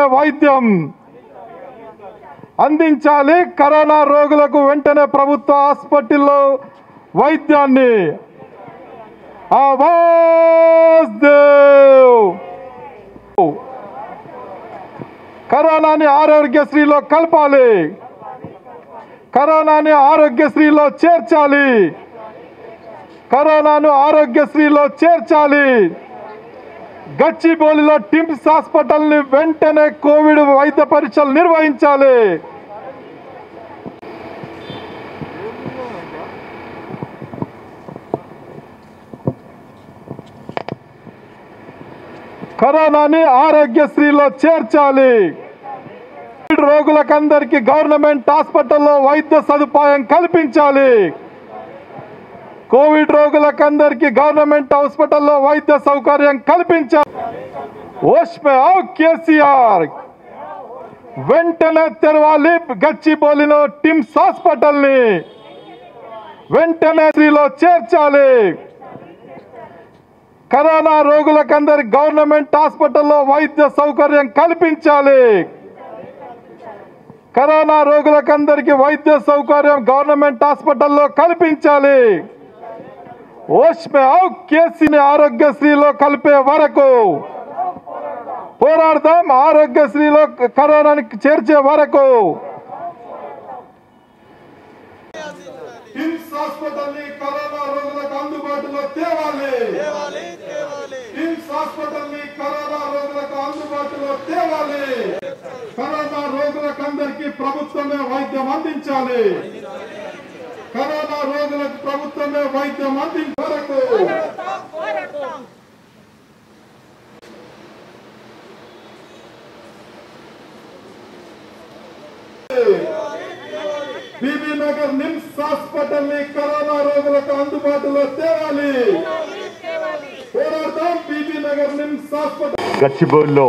వైద్యం అందించాలి కరోనా రోగులకు వెంటనే ప్రభుత్వ హాస్పిటల్లో వైద్యాన్ని ఆవాజ్ దేవ్ కరోనాని ఆరోగ్యశ్రీలో కలపాలి కరోనాని ఆరోగ్యశ్రీలో చేర్చాలి కరోనాను ఆరోగ్యశ్రీలో చేర్చాలి గచ్చిబౌలిలో టిమ్స్ హాస్పిటల్ని వెంటనే కోవిడ్ వైద్య పరీక్షలు నిర్వహించాలి కరోనాని ఆరోగ్యశ్రీలో చేర్చాలి కోవిడ్ రోగులకందరికీ గవర్నమెంట్ హాస్పిటల్లో వైద్య సదుపాయం కల్పించాలి కోవిడ్ రోగులకందరికీ గవర్నమెంట్ హాస్పిటల్లో వైద్య సౌకర్యం కల్పించాలి ఓష్ మే ఆవ్ కేసీఆర్ వెంటనే తెరవాలి గచ్చిబౌలిలో టిమ్స్ హాస్పిటల్ ని వెంటనే శ్రీలో చేర్చాలి కరోనా రోగులకందరి గవర్నమెంట్ హాస్పిటల్లో వైద్య సౌకర్యం కల్పించాలి కరోనా రోగులకందరికి వైద్య సౌకర్యం గవర్నమెంట్ హాస్పిటల్లో కల్పించాలి ఓష్ మే ఆవ్ కేసీని ఆరోగ్యశ్రీలో కలిపే వరకు పోరాడదాం ఆరోగ్యశ్రీలో కరోనాని చేర్చే వరకు కిమ్స్ హాస్పిటల్ ని కరోనా రోగులకు అందుబాటులో తేవాలి కిమ్స్ హాస్పిటల్ ని కరోనా రోగులకు అందుబాటులో తేవాలి కరోనా రోగులకు అందరికీ ప్రభుత్వమే వైద్యం అందించాలి కరోనా రోగులకు ప్రభుత్వమే వైద్యం అందించే వరకు బీబీ నగర్ నిమ్స్ హాస్పిటల్ ని కరోనా రోగులకు అందుబాటులో తేవాలి పోరాడతాం బీబీ నగర్ నిమ్స్ హాస్పిటల్ గచ్చిబౌలిలో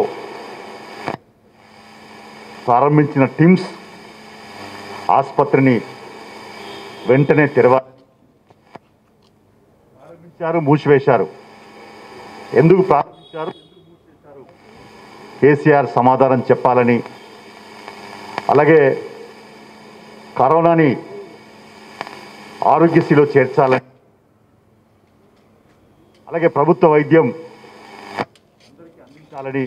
ప్రారంభించిన టిమ్స్ ఆసుపత్రిని వెంటనే తెరవాలి ప్రారంభించారు మూసివేశారు ఎందుకు ప్రారంభించారు ఎందుకు మూసివేశారు కేసీఆర్ సమాధానం చెప్పాలని అలాగే కరోనాని ఆరోగ్యశ్రీలో చేర్చాలని అలాగే ప్రభుత్వ వైద్యం అందరికీ అందించాలని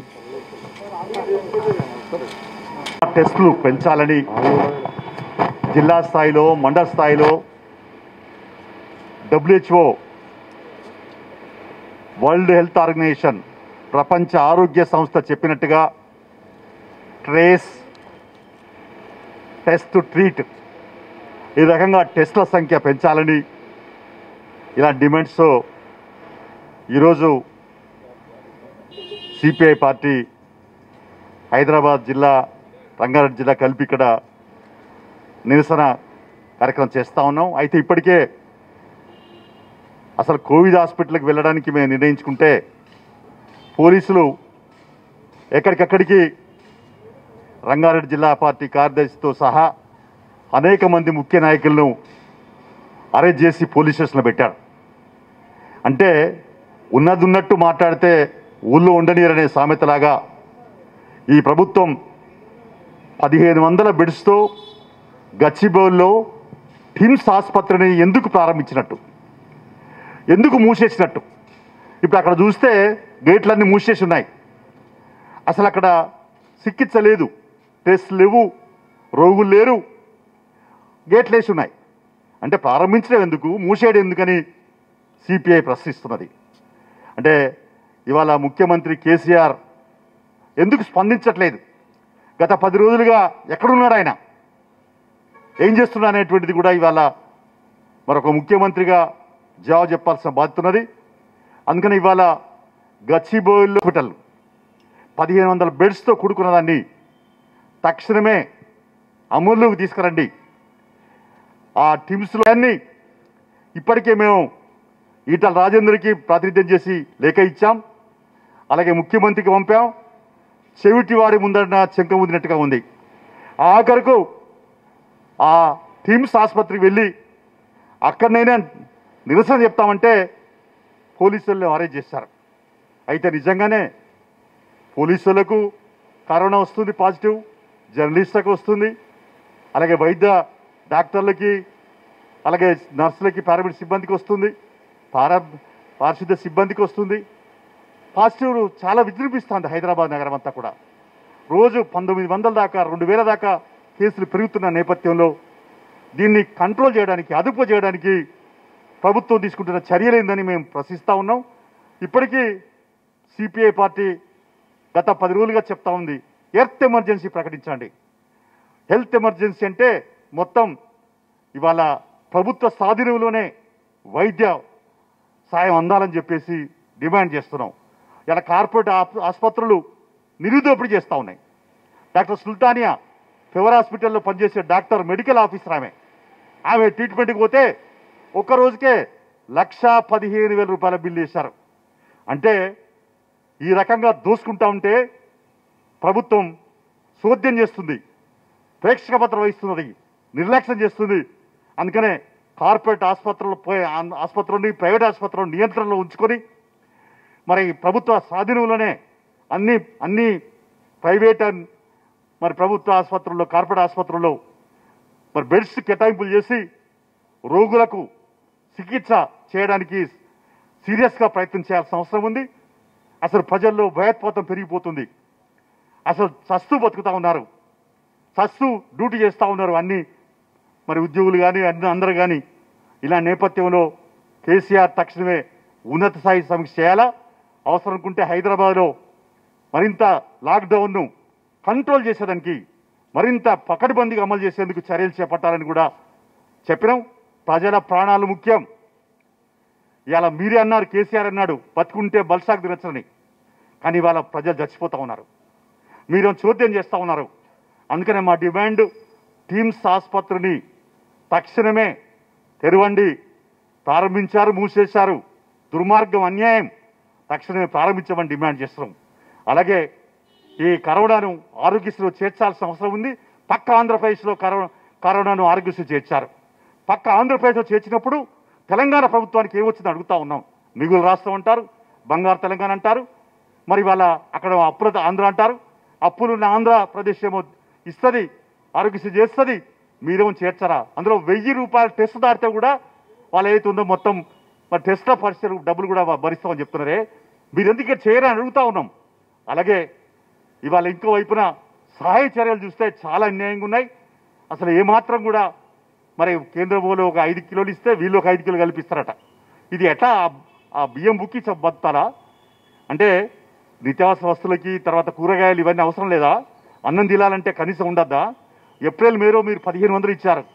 టెస్టులు పెంచాలని జిల్లా స్థాయిలో మండల స్థాయిలో డబ్ల్యూహెచ్ఓ వరల్డ్ హెల్త్ ఆర్గనైజేషన్ ప్రపంచ ఆరోగ్య సంస్థ చెప్పినట్టుగా ట్రేస్ టెస్ట్ ట్రీట్ ఈ రకంగా టెస్టుల సంఖ్య పెంచాలని ఇలా డిమాండ్స్ ఈరోజు సిపిఐ పార్టీ హైదరాబాద్ జిల్లా రంగారెడ్డి జిల్లా కలిపి ఇక్కడ నిరసన కార్యక్రమం చేస్తూ ఉన్నాం అయితే ఇప్పటికే అసలు కోవిడ్ హాస్పిటల్కి వెళ్ళడానికి మేము నిర్ణయించుకుంటే పోలీసులు ఎక్కడికక్కడికి రంగారెడ్డి జిల్లా పార్టీ కార్యదర్శితో సహా అనేక మంది ముఖ్య నాయకులను అరెస్ట్ చేసి పోలీస్ స్టేషన్లో పెట్టారు అంటే ఉన్నది ఉన్నట్టు మాట్లాడితే ఊళ్ళో ఉండనీరనే సామెతలాగా ఈ ప్రభుత్వం పదిహేను వందల బెడ్స్తో గచ్చిబౌల్లో టిమ్స్ ఆసుపత్రిని ఎందుకు ప్రారంభించినట్టు ఎందుకు మూసేసినట్టు ఇప్పుడు అక్కడ చూస్తే గేట్లన్నీ మూసేసి ఉన్నాయి అసలు అక్కడ చికిత్స లేదు టెస్ట్ లేవు రోగులు లేరు గేట్లు వేసి ఉన్నాయి అంటే ప్రారంభించడం ఎందుకు మూసేయడం ఎందుకని సిపిఐ ప్రశ్నిస్తున్నది అంటే ఇవాళ ముఖ్యమంత్రి కేసీఆర్ ఎందుకు స్పందించట్లేదు గత పది రోజులుగా ఎక్కడున్నాడు ఆయన ఏం చేస్తున్నా అనేటువంటిది కూడా ఇవాళ మరొక ముఖ్యమంత్రిగా జవాబు చెప్పాల్సిన బాధ్యత ఉన్నది అందుకని ఇవాళ గచ్చిబౌల్ హాస్పిటల్ పదిహేను వందల బెడ్స్తో కూడుకున్న దాన్ని తక్షణమే అమల్లోకి తీసుకురండి ఆ టీమ్స్లో అన్ని ఇప్పటికే మేము ఈటల రాజేందర్కి ప్రాతినిధ్యం చేసి లేఖ ఇచ్చాం అలాగే ముఖ్యమంత్రికి పంపాం చెవిటి వాడి ముందన్న చెంక ముందినట్టుగా ఉంది ఆఖరకు ఆ టీమ్స్ ఆసుపత్రికి వెళ్ళి అక్కడనైనా నిరసన చెప్తామంటే పోలీసులను అరెస్ట్ చేశారు అయితే నిజంగానే పోలీసులకు కరోనా వస్తుంది పాజిటివ్ జర్నలిస్టులకు వస్తుంది అలాగే వైద్య డాక్టర్లకి అలాగే నర్సులకి పారామెడిక్ సిబ్బందికి వస్తుంది పారా పారిశుద్ధ సిబ్బందికి వస్తుంది పాజిటివ్ చాలా విజృంభిస్తుంది హైదరాబాద్ నగరం అంతా కూడా రోజు పంతొమ్మిది వందల దాకా రెండు వేల దాకా కేసులు పెరుగుతున్న నేపథ్యంలో దీన్ని కంట్రోల్ చేయడానికి అదుపు చేయడానికి ప్రభుత్వం తీసుకుంటున్న చర్యలేందని మేము ప్రశ్నిస్తూ ఉన్నాం ఇప్పటికీ సిపిఐ పార్టీ గత పది రోజులుగా చెప్తా ఉంది ఎర్త్ ఎమర్జెన్సీ ప్రకటించండి హెల్త్ ఎమర్జెన్సీ అంటే మొత్తం ఇవాళ ప్రభుత్వ స్వాధీనంలోనే వైద్య సాయం అందాలని చెప్పేసి డిమాండ్ చేస్తున్నాం ఇలా కార్పొరేట్ ఆప్- ఆసుపత్రులు నిరుదోపిడీ చేస్తూ ఉన్నాయి డాక్టర్ సుల్తానియా ఫెవర్ హాస్పిటల్లో పనిచేసే డాక్టర్ మెడికల్ ఆఫీసర్ ఆమె ఆమె ట్రీట్మెంట్కి పోతే ఒక్క రోజుకే లక్ష పదిహేను వేల రూపాయల బిల్లు వేశారు అంటే ఈ రకంగా దోసుకుంటా ఉంటే ప్రభుత్వం చోద్యం చేస్తుంది ప్రేక్షక పత్రం వహిస్తున్నది నిర్లక్ష్యం చేస్తుంది అందుకనే కార్పొరేట్ ఆసుపత్రులు పోయి ఆ- ఆసుపత్రుల్ని ప్రైవేట్ ఆసుపత్రులను నియంత్రణలో ఉంచుకొని మరి ప్రభుత్వ స్వాధీనంలోనే అన్ని అన్ని ప్రైవేట్ అండ్ మరి ప్రభుత్వ ఆసుపత్రుల్లో కార్పొరేట్ ఆసుపత్రుల్లో మరి బెడ్స్ కేటాయింపులు చేసి రోగులకు చికిత్స చేయడానికి సీరియస్గా ప్రయత్నం చేయాల్సిన అవసరం ఉంది అసలు ప్రజల్లో భయోత్పాతం పెరిగిపోతుంది అసలు చస్తూ బతుకుతా ఉన్నారు చస్తూ డ్యూటీ చేస్తూ ఉన్నారు అన్ని మరి ఉద్యోగులు కానీ అన్ని అందరూ కానీ ఇలా నేపథ్యంలో కేసీఆర్ తక్షణమే ఉన్నత స్థాయి సమీక్ష చేయాలా అవసరం అనుకుంటే హైదరాబాద్లో మరింత లాక్డౌన్ను కంట్రోల్ చేసేదానికి మరింత పకడ్బందీగా అమలు చేసేందుకు చర్యలు చేపట్టాలని కూడా చెప్పినాం ప్రజల ప్రాణాలు ముఖ్యం ఇవాళ మీరే అన్నారు కేసీఆర్ అన్నాడు బతుకుంటే బల్సాకు తినచ్చని కానీ ఇవాళ ప్రజలు చచ్చిపోతా ఉన్నారు మీరు చోద్యం చేస్తూ ఉన్నారు అందుకనే మా డిమాండ్ టీమ్స్ ఆసుపత్రిని తక్షణమే తెరవండి ప్రారంభించారు మూసేశారు దుర్మార్గం అన్యాయం తక్షణమే ప్రారంభించమని డిమాండ్ చేస్తున్నాం అలాగే ఈ కరోనాను ఆరోగ్యశ్రీలో చేర్చాల్సిన అవసరం ఉంది పక్క ఆంధ్రప్రదేశ్లో కరోనా కరోనాను ఆరోగ్యశ్రీ చేర్చారు పక్క ఆంధ్రప్రదేశ్లో చేర్చినప్పుడు తెలంగాణ ప్రభుత్వానికి ఏమొచ్చిందో అడుగుతా ఉన్నాం మిగులు రాష్ట్రం అంటారు బంగారు తెలంగాణ అంటారు మరి వాళ్ళ అక్కడ అప్పుల ఆంధ్ర అంటారు అప్పులున్న ఆంధ్రప్రదేశ్ ఏమో ఇస్తుంది ఆరోగ్యశ్రీ చేస్తుంది మీరేమో చేర్చరా అందులో వెయ్యి రూపాయల టెస్ట్ దాటితే కూడా వాళ్ళు ఏదైతే ఉందో మొత్తం మరి టెస్ట్ల పరిస్థితులు డబ్బులు కూడా భరిస్తామని చెప్తున్నారే మీరు ఎందుకు చేయరని అడుగుతా ఉన్నాం అలాగే ఇవాళ ఇంకో వైపున సహాయ చర్యలు చూస్తే చాలా అన్యాయంగా ఉన్నాయి అసలు ఏమాత్రం కూడా మరి కేంద్ర బోలో ఒక ఐదు కిలోలు ఇస్తే వీళ్ళు ఒక ఐదు కిలోలు కల్పిస్తారట ఇది ఎట్లా ఆ- ఆ బియ్యం బుక్కి చ- బతారా అంటే నిత్యావసర వస్తువులకి తర్వాత కూరగాయలు ఇవన్నీ అవసరం లేదా అన్నం తినాలంటే కనీసం ఉండద్దా ఏప్రిల్ మేలో మీరు పదిహేను వందలు ఇచ్చారు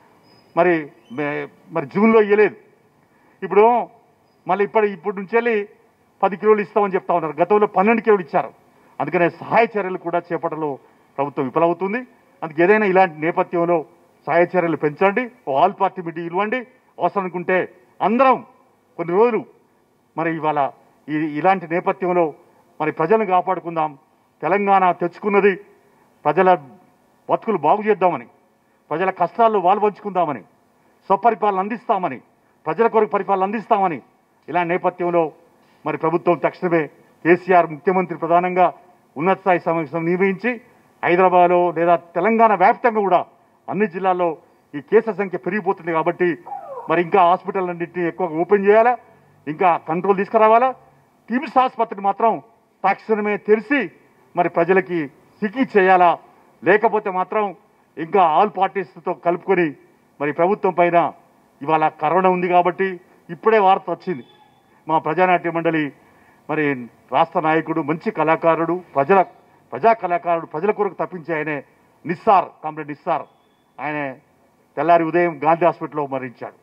మరి మే- మరి జూన్లో ఇవ్వలేదు ఇప్పుడు మళ్ళీ ఇప్పుడు ఇప్పటి నుంచి వెళ్ళి పది కిలోలు ఇస్తామని చెప్తా ఉన్నారు గతంలో పన్నెండు కిలోలు ఇచ్చారు అందుకనే సహాయ చర్యలు కూడా చేపట్టలో ప్రభుత్వం విఫలవుతుంది అందుకే ఏదైనా ఇలాంటి నేపథ్యంలో సహాయ చర్యలు పెంచండి ఓ ఆల్ పార్టీ మీటింగ్ ఇవ్వండి అవసరం అనుకుంటే అందరం కొన్ని రోజులు మరి ఇవాళ ఈ ఇలాంటి నేపథ్యంలో మరి ప్రజలను కాపాడుకుందాం తెలంగాణ తెచ్చుకున్నది ప్రజల బతుకులు బాగు చేద్దామని ప్రజల కష్టాల్లో వాళ్ళు పంచుకుందామని స్వపరిపాలన అందిస్తామని ప్రజల కొరకు పరిపాలన అందిస్తామని ఇలా నేపథ్యంలో మరి ప్రభుత్వం తక్షణమే కేసీఆర్ ముఖ్యమంత్రి ప్రధానంగా ఉన్నత స్థాయి సమావేశం నిర్వహించి హైదరాబాద్లో లేదా తెలంగాణ వ్యాప్తంగా కూడా అన్ని జిల్లాల్లో ఈ కేసుల సంఖ్య పెరిగిపోతుంది కాబట్టి మరి ఇంకా హాస్పిటల్ అన్నింటినీ ఎక్కువ ఓపెన్ చేయాలా ఇంకా కంట్రోల్ తీసుకురావాలా కిమ్స్ ఆసుపత్రిని మాత్రం తక్షణమే తెరిచి మరి ప్రజలకి చికిత్స చేయాలా లేకపోతే మాత్రం ఇంకా ఆల్ పార్టీస్తో కలుపుకొని మరి ప్రభుత్వం పైన ఇవాళ కరోనా ఉంది కాబట్టి ఇప్పుడే వార్త వచ్చింది మా ప్రజానాట్య మండలి మరి రాష్ట్ర నాయకుడు మంచి కళాకారుడు ప్రజల ప్రజా కళాకారుడు ప్రజల కొరకు తప్పించి ఆయనే నిస్సార్ కామ్రేడ్ నిస్సార్ ఆయన తెల్లారి ఉదయం గాంధీ హాస్పిటల్లో మరణించాడు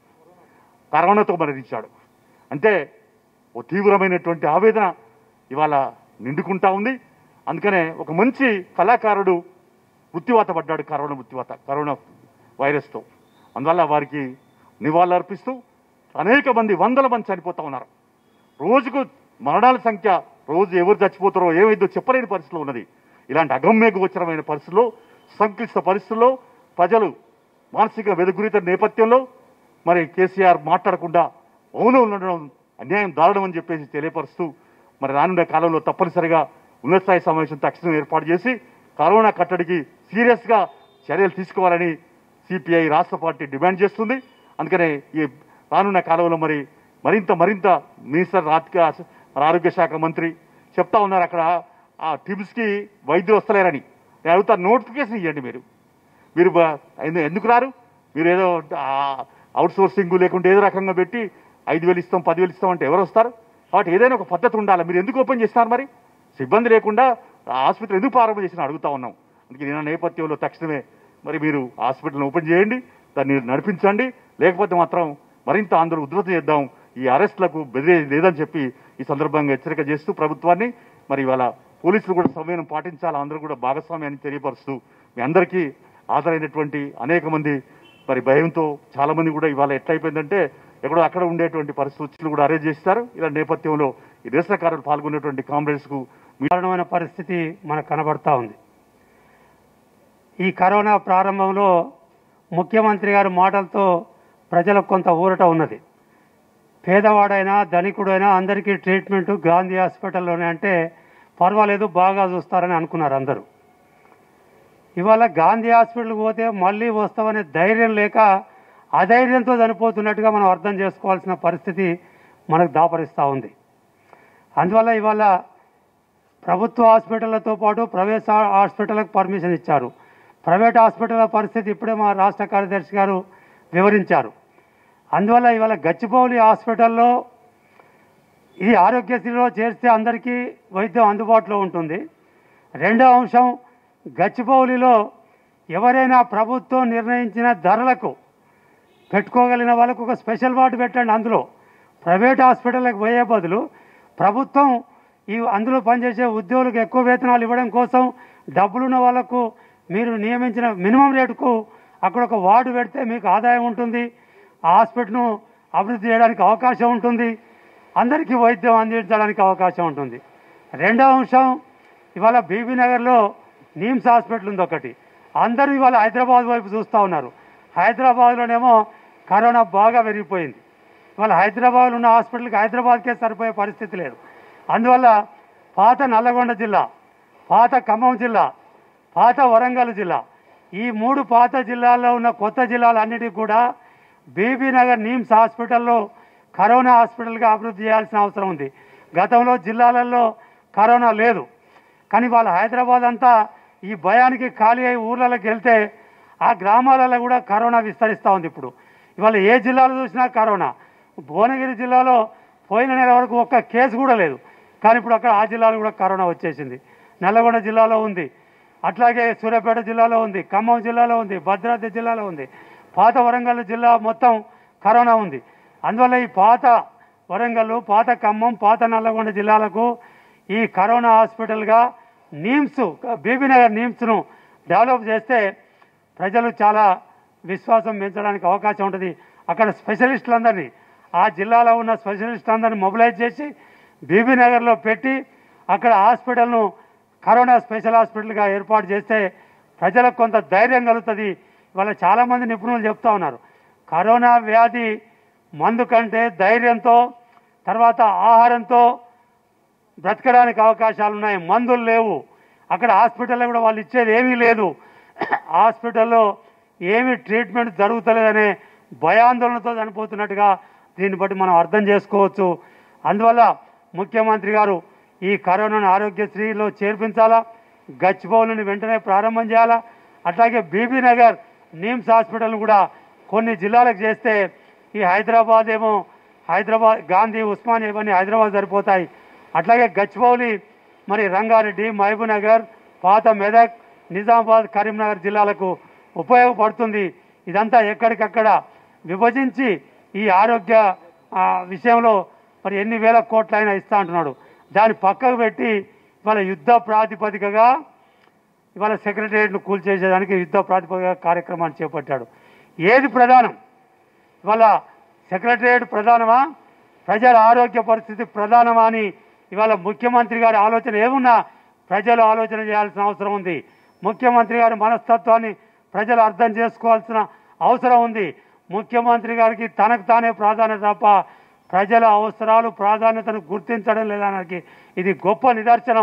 కరోనాతో మరణించాడు అంటే ఓ తీవ్రమైనటువంటి ఆవేదన ఇవాళ నిండుకుంటా ఉంది అందుకనే ఒక మంచి కళాకారుడు మృత్యువాత పడ్డాడు కరోనా మృత్యువాత కరోనా వైరస్తో అందువల్ల వారికి నివాళులు అర్పిస్తూ అనేక మంది వందల మంది చనిపోతా ఉన్నారు రోజుకు మరణాల సంఖ్య రోజు ఎవరు చచ్చిపోతారో ఏమైందో చెప్పలేని పరిస్థితిలో ఉన్నది ఇలాంటి అగమ్య గోచరమైన పరిస్థితుల్లో సంక్లిష్ట పరిస్థితుల్లో ప్రజలు మానసిక వెదుగురిత నేపథ్యంలో మరి కేసీఆర్ మాట్లాడకుండా మౌనం ఉండడం అన్యాయం దారుణం అని చెప్పేసి తెలియపరుస్తూ మరి రానున్న కాలంలో తప్పనిసరిగా ఉన్నత స్థాయి సమావేశం తక్షణం ఏర్పాటు చేసి కరోనా కట్టడికి సీరియస్గా చర్యలు తీసుకోవాలని సిపిఐ రాష్ట్ర పార్టీ డిమాండ్ చేస్తుంది అందుకనే ఈ రానున్న కాలంలో మరి మరింత మరింత మినిస్టర్ ఆర్థిక ఆరోగ్య శాఖ మంత్రి చెప్తా ఉన్నారు అక్కడ ఆ టిమ్స్కి వైద్యులు వస్తలేరని నేను అడుగుతా నోటిఫికేషన్ ఇవ్వండి మీరు మీరు బ- ఎందు- ఎందుకు రారు మీరు ఏదో అవుట్ సోర్సింగ్ లేకుంటే ఏదో రకంగా పెట్టి ఐదు వేలు ఇస్తాం పదివేలు ఇస్తాం అంటే ఎవరు వస్తారు కాబట్టి ఏదైనా ఒక పద్ధతి ఉండాలి మీరు ఎందుకు ఓపెన్ చేస్తున్నారు మరి సిబ్బంది లేకుండా ఆ ఆసుపత్రి ఎందుకు ప్రారంభం చేసిన అడుగుతా ఉన్నాం అందుకే నేను నేపథ్యంలో తక్షణమే మరి మీరు హాస్పిటల్ని ఓపెన్ చేయండి దాన్ని నడిపించండి లేకపోతే మాత్రం మరింత ఆందోళన ఉధృతం చేద్దాం ఈ అరెస్టులకు బెదిరేది లేదని చెప్పి ఈ సందర్భంగా హెచ్చరిక చేస్తూ ప్రభుత్వాన్ని మరి ఇవాళ పోలీసులు కూడా సమయం పాటించాలి అందరూ కూడా భాగస్వామ్యాన్ని తెలియపరుస్తూ మీ అందరికీ హాజరైనటువంటి అనేక మంది మరి భయంతో చాలా మంది కూడా ఇవాళ ఎట్లయిపోయిందంటే ఎక్కడో అక్కడ ఉండేటువంటి పరిస్థితులు కూడా అరేంజ్ చేస్తారు ఇలా నేపథ్యంలో ఈ నిరసనకారులు పాల్గొనేటువంటి కామ్రేడ్స్ కు దారుణమైన పరిస్థితి మనకు కనబడతా ఉంది ఈ కరోనా ప్రారంభంలో ముఖ్యమంత్రి గారి మాటలతో ప్రజలకు కొంత ఊరట ఉన్నది పేదవాడైనా ధనికుడైనా అందరికీ ట్రీట్మెంట్ గాంధీ హాస్పిటల్లోనే అంటే పర్వాలేదు బాగా చూస్తారని అనుకున్నారు అందరూ ఇవాళ గాంధీ హాస్పిటల్కి పోతే మళ్ళీ వస్తామనే ధైర్యం లేక అధైర్యంతో చనిపోతున్నట్టుగా మనం అర్థం చేసుకోవాల్సిన పరిస్థితి మనకు దాపరిస్తూ ఉంది అందువల్ల ఇవాళ ప్రభుత్వ హాస్పిటళ్లతో పాటు ప్రైవేట్ హా- హాస్పిటల్కి పర్మిషన్ ఇచ్చారు ప్రైవేట్ హాస్పిటల్ పరిస్థితి ఇప్పుడే మా రాష్ట్ర కార్యదర్శి గారు వివరించారు అందువల్ల ఇవాళ గచ్చిబౌలి హాస్పిటల్లో ఇది ఆరోగ్యశ్రీలో చేర్స్తే అందరికీ వైద్యం అందుబాటులో ఉంటుంది రెండో అంశం గచ్చిబౌలిలో ఎవరైనా ప్రభుత్వం నిర్ణయించిన ధరలకు పెట్టుకోగలిగిన వాళ్ళకు ఒక స్పెషల్ వార్డు పెట్టండి అందులో ప్రైవేట్ హాస్పిటల్కి పోయే బదులు ప్రభుత్వం ఈ అందులో పనిచేసే ఉద్యోగులకు ఎక్కువ వేతనాలు ఇవ్వడం కోసం డబ్బులున్న వాళ్ళకు మీరు నియమించిన మినిమం రేటుకు అక్కడ ఒక వార్డు పెడితే మీకు ఆదాయం ఉంటుంది ఆ హాస్పిటల్ను అభివృద్ధి చేయడానికి అవకాశం ఉంటుంది అందరికీ వైద్యం అందించడానికి అవకాశం ఉంటుంది రెండవ అంశం ఇవాళ బీబీ నగర్లో నీమ్స్ హాస్పిటల్ ఉంది ఒకటి అందరూ ఇవాళ హైదరాబాద్ వైపు చూస్తూ ఉన్నారు హైదరాబాద్లోనేమో కరోనా బాగా పెరిగిపోయింది ఇవాళ హైదరాబాద్లో ఉన్న హాస్పిటల్కి హైదరాబాద్కే సరిపోయే పరిస్థితి లేదు అందువల్ల పాత నల్లగొండ జిల్లా పాత ఖమ్మం జిల్లా పాత వరంగల్ జిల్లా ఈ మూడు పాత జిల్లాల్లో ఉన్న కొత్త జిల్లాలన్నిటికీ కూడా బీబీ నగర్ నీమ్స్ హాస్పిటల్లో కరోనా హాస్పిటల్గా అభివృద్ధి చేయాల్సిన అవసరం ఉంది గతంలో జిల్లాలలో కరోనా లేదు కానీ వాళ్ళ హైదరాబాద్ అంతా ఈ భయానికి ఖాళీ అయి ఊర్లలోకి వెళ్తే ఆ గ్రామాలలో కూడా కరోనా విస్తరిస్తూ ఉంది ఇప్పుడు ఇవాళ ఏ జిల్లాలో చూసినా కరోనా భువనగిరి జిల్లాలో పోయిన నెల వరకు ఒక్క కేసు కూడా లేదు కానీ ఇప్పుడు అక్కడ ఆ జిల్లాలో కూడా కరోనా వచ్చేసింది నల్లగొండ జిల్లాలో ఉంది అట్లాగే సూర్యాపేట జిల్లాలో ఉంది ఖమ్మం జిల్లాలో ఉంది భద్రాద్రి జిల్లాలో ఉంది పాత వరంగల్ జిల్లా మొత్తం కరోనా ఉంది అందువల్ల ఈ పాత వరంగల్ పాత ఖమ్మం పాత నల్లగొండ జిల్లాలకు ఈ కరోనా హాస్పిటల్గా నీమ్స్ బీబీనగర్ నీమ్స్ను డెవలప్ చేస్తే ప్రజలు చాలా విశ్వాసం పెంచడానికి అవకాశం ఉంటుంది అక్కడ స్పెషలిస్టులందరినీ ఆ జిల్లాలో ఉన్న స్పెషలిస్టులందరినీ మొబిలైజ్ చేసి బీబీ నగర్లో పెట్టి అక్కడ హాస్పిటల్ను కరోనా స్పెషల్ హాస్పిటల్గా ఏర్పాటు చేస్తే ప్రజలకు కొంత ధైర్యం కలుగుతుంది ఇవాళ చాలామంది నిపుణులు చెప్తా ఉన్నారు కరోనా వ్యాధి మందు కంటే ధైర్యంతో తర్వాత ఆహారంతో బ్రతకడానికి అవకాశాలు ఉన్నాయి మందులు లేవు అక్కడ హాస్పిటల్లో కూడా వాళ్ళు ఇచ్చేది ఏమీ లేదు హాస్పిటల్లో ఏమీ ట్రీట్మెంట్ జరుగుతలేదనే భయాందోళనతో చనిపోతున్నట్టుగా దీన్ని బట్టి మనం అర్థం చేసుకోవచ్చు అందువల్ల ముఖ్యమంత్రి గారు ఈ కరోనాను ఆరోగ్యశ్రీలో చేర్పించాలా గచ్చిబౌలిని వెంటనే ప్రారంభం చేయాలా అట్లాగే బీబీ నగర్ నిమ్స్ హాస్పిటల్ కూడా కొన్ని జిల్లాలకు చేస్తే ఈ హైదరాబాద్ ఏమో హైదరాబాద్ గాంధీ ఉస్మానియా ఇవన్నీ హైదరాబాద్ సరిపోతాయి అట్లాగే గచ్చిబౌలి మరి రంగారెడ్డి మహబూబ్నగర్ పాత మెదక్ నిజామాబాద్ కరీంనగర్ జిల్లాలకు ఉపయోగపడుతుంది ఇదంతా ఎక్కడికక్కడ విభజించి ఈ ఆరోగ్య ఆ, విషయంలో మరి ఎన్ని వేల కోట్లైనా ఇస్తా అంటున్నాడు దాన్ని పక్కకు పెట్టి ఇవాళ యుద్ధ ప్రాతిపదికగా ఇవాళ సెక్రటరియట్ను కూల్చేసేదానికి యుద్ధ ప్రాతిపదిక కార్యక్రమాన్ని చేపట్టాడు ఏది ప్రధానం ఇవాళ సెక్రటరియట్ ప్రధానమా ప్రజల ఆరోగ్య పరిస్థితి ప్రధానమా అని ఇవాళ ముఖ్యమంత్రి గారి ఆలోచన ఏమున్నా ప్రజలు ఆలోచన చేయాల్సిన అవసరం ఉంది ముఖ్యమంత్రి గారి మనస్తత్వాన్ని ప్రజలు అర్థం చేసుకోవాల్సిన అవసరం ఉంది ముఖ్యమంత్రి గారికి తనకు తానే ప్రాధాన్యత తప్ప ప్రజల అవసరాలు ప్రాధాన్యతను గుర్తించడం లేదానికి ఇది గొప్ప నిదర్శనం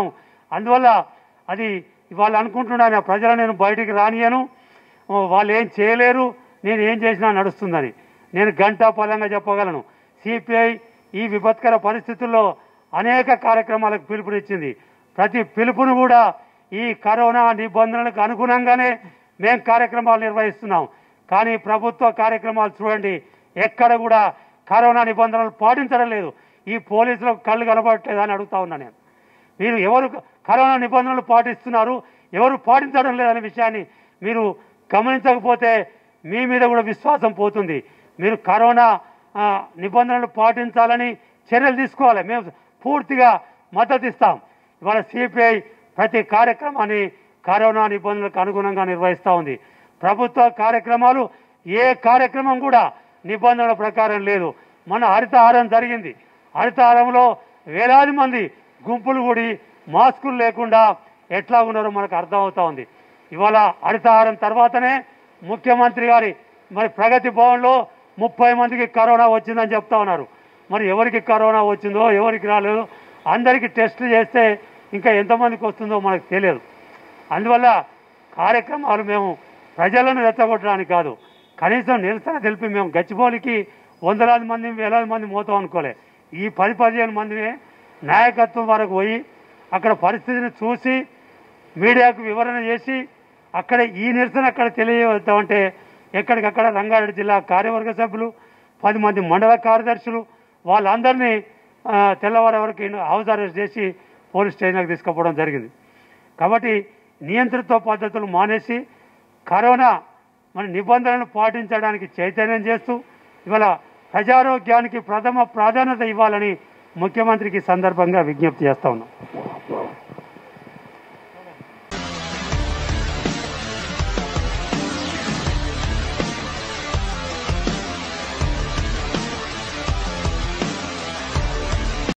అందువల్ల అది వాళ్ళు అనుకుంటున్నాను ప్రజలు నేను బయటికి రానియను ఓ, వాళ్ళు ఏం చేయలేరు నేను ఏం చేసినా నడుస్తుందని నేను గంటా పదంగా చెప్పగలను సిపిఐ ఈ విపత్కర పరిస్థితుల్లో అనేక కార్యక్రమాలకు పిలుపునిచ్చింది ప్రతి పిలుపును కూడా ఈ కరోనా నిబంధనలకు అనుగుణంగానే మేము కార్యక్రమాలు నిర్వహిస్తున్నాం కానీ ప్రభుత్వ కార్యక్రమాలు చూడండి ఎక్కడ కూడా కరోనా నిబంధనలు పాటించడం లేదు ఈ పోలీసులకు కళ్ళు కనబడట్లేదు అని అడుగుతా ఉన్నా నేను మీరు ఎవరు కరోనా నిబంధనలు పాటిస్తున్నారు ఎవరు పాటించడం లేదనే విషయాన్ని మీరు గమనించకపోతే మీ మీద కూడా విశ్వాసం పోతుంది మీరు కరోనా ఆ, నిబంధనలు పాటించాలని చర్యలు తీసుకోవాలి మేము పూర్తిగా మద్దతు ఇస్తాం ఇవాళ సిపిఐ ప్రతి కార్యక్రమాన్ని కరోనా నిబంధనలకు అనుగుణంగా నిర్వహిస్తూ ఉంది ప్రభుత్వ కార్యక్రమాలు ఏ కార్యక్రమం కూడా నిబంధనల ప్రకారం లేదు మన హరితహారం జరిగింది హరితహారంలో వేలాది మంది గుంపులు కూడి మాస్కులు లేకుండా ఎట్లా ఉన్నారో మనకు అర్థమవుతా ఉంది ఇవాళ హరితహారం తర్వాతనే ముఖ్యమంత్రి గారి మరి ప్రగతి భవన్లో ముప్పై మందికి కరోనా వచ్చిందని చెప్తా ఉన్నారు మరి ఎవరికి కరోనా వచ్చిందో ఎవరికి రాలేదో అందరికీ టెస్టులు చేస్తే ఇంకా ఎంతమందికి వస్తుందో మనకు తెలియదు అందువల్ల కార్యక్రమాలు మేము ప్రజలను రెచ్చగొట్టడానికి కాదు కనీసం నిరసన తెలిపి మేము గచ్చిబౌలికి వందలాది మంది వేలాది మంది మోతాం అనుకోలే ఈ పది పదిహేను మందినే నాయకత్వం వరకు పోయి అక్కడ పరిస్థితిని చూసి మీడియాకు వివరణ చేసి అక్కడ ఈ నిరసన అక్కడ తెలియజేద్దామంటే ఎక్కడికక్కడ రంగారెడ్డి జిల్లా కార్యవర్గ సభ్యులు పది మంది మండల కార్యదర్శులు వాళ్ళందరినీ ఆ, తెల్లవారి వరకు హౌస్ అరెస్ట్ చేసి పోలీస్ స్టేషన్కి తీసుకుపోవడం జరిగింది కాబట్టి నియంత్రిత పద్ధతులు మానేసి కరోనా మన నిబంధనలను పాటించడానికి చైతన్యం చేస్తూ ఇవాళ ప్రజారోగ్యానికి ప్రథమ ప్రాధాన్యత ఇవ్వాలని ముఖ్యమంత్రికి ఈ సందర్భంగా విజ్ఞప్తి చేస్తా ఉన్నాం